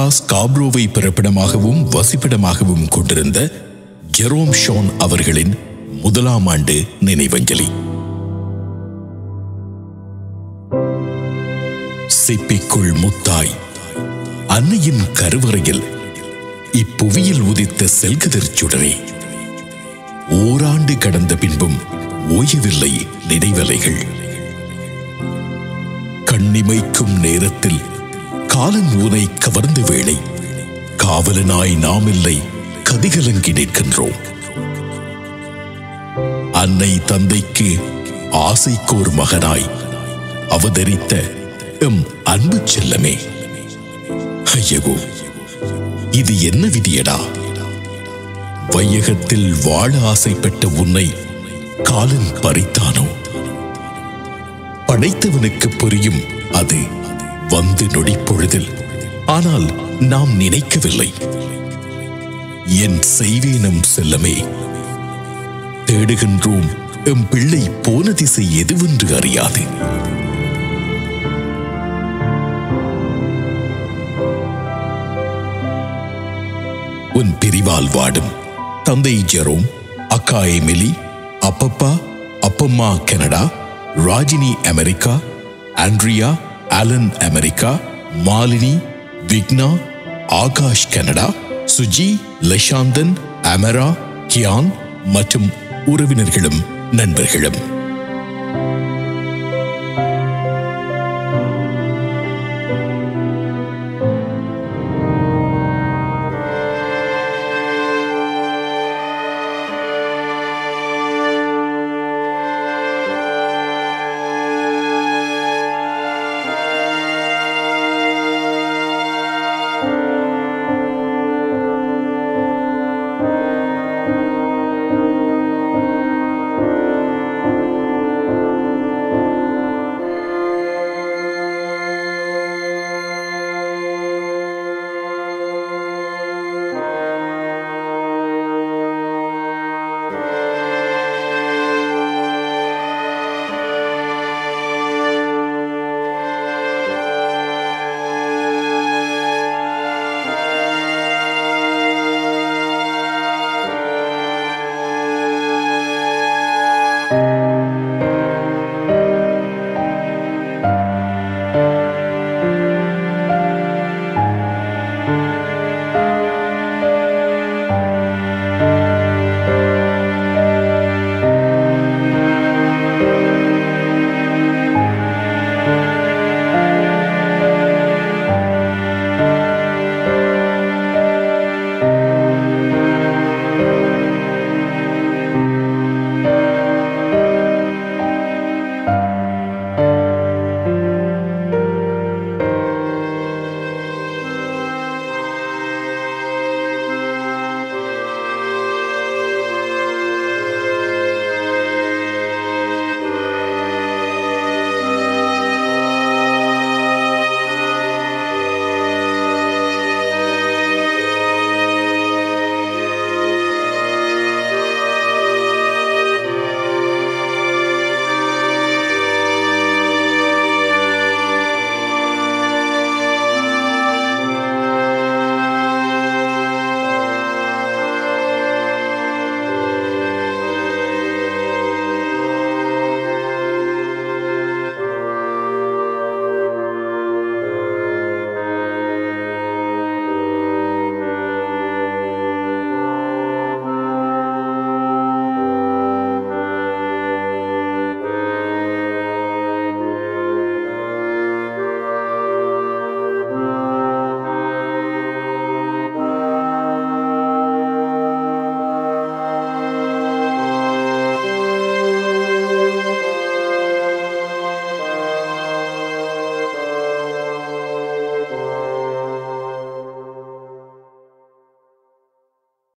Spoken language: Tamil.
ஸ்காப்ரோவை பிறப்பிடமாகவும் வசிப்பிடமாகவும் கொண்டிருந்த ஜெரோம் ஷோன் அவர்களின் முதலாம் ஆண்டு நினைவஞ்சலி சிப்பிக்குள் முத்தாய் அன்னையின் கருவறையில் இப்புவியில் உதித்த செல்கதிர் சுடரே ஓராண்டு கடந்த பின்பும் ஓயவில்லை நினைவலைகள் கண்ணிமைக்கும் நேரத்தில் காலன் ஊனை கவர்ந்த வேளை காவலனாய் நாமில்லை கதிகலங்கி நிற்கின்றோம் அன்னை தந்தைக்கு ஆசைக்கோர் மகனாய் அவதரித்த எம் அன்பு செல்லமே ஐயகோ இது என்ன விதியடா வையகத்தில் வாழ ஆசைப்பட்ட உன்னை காலன் பறித்தானோ படைத்தவனுக்கு புரியும் அது வந்து நொடிப்பொழுதில் ஆனால் நாம் நினைக்கவில்லை என் செய்வேனம் செல்லமே தேடுகின்றோம் எம் பிள்ளை போன திசை எதுவென்று அறியாது உன் பிரிவால் வாடும் தந்தை ஜெரோம் அக்கா எமிலி அப்பப்பா அப்பம்மா Canada Rajini America Andrea Alan America Malini Vigna Akash Canada Suji Lashanthan Amara Kiyan மற்றும் உறவினர்களும் நண்பர்களும்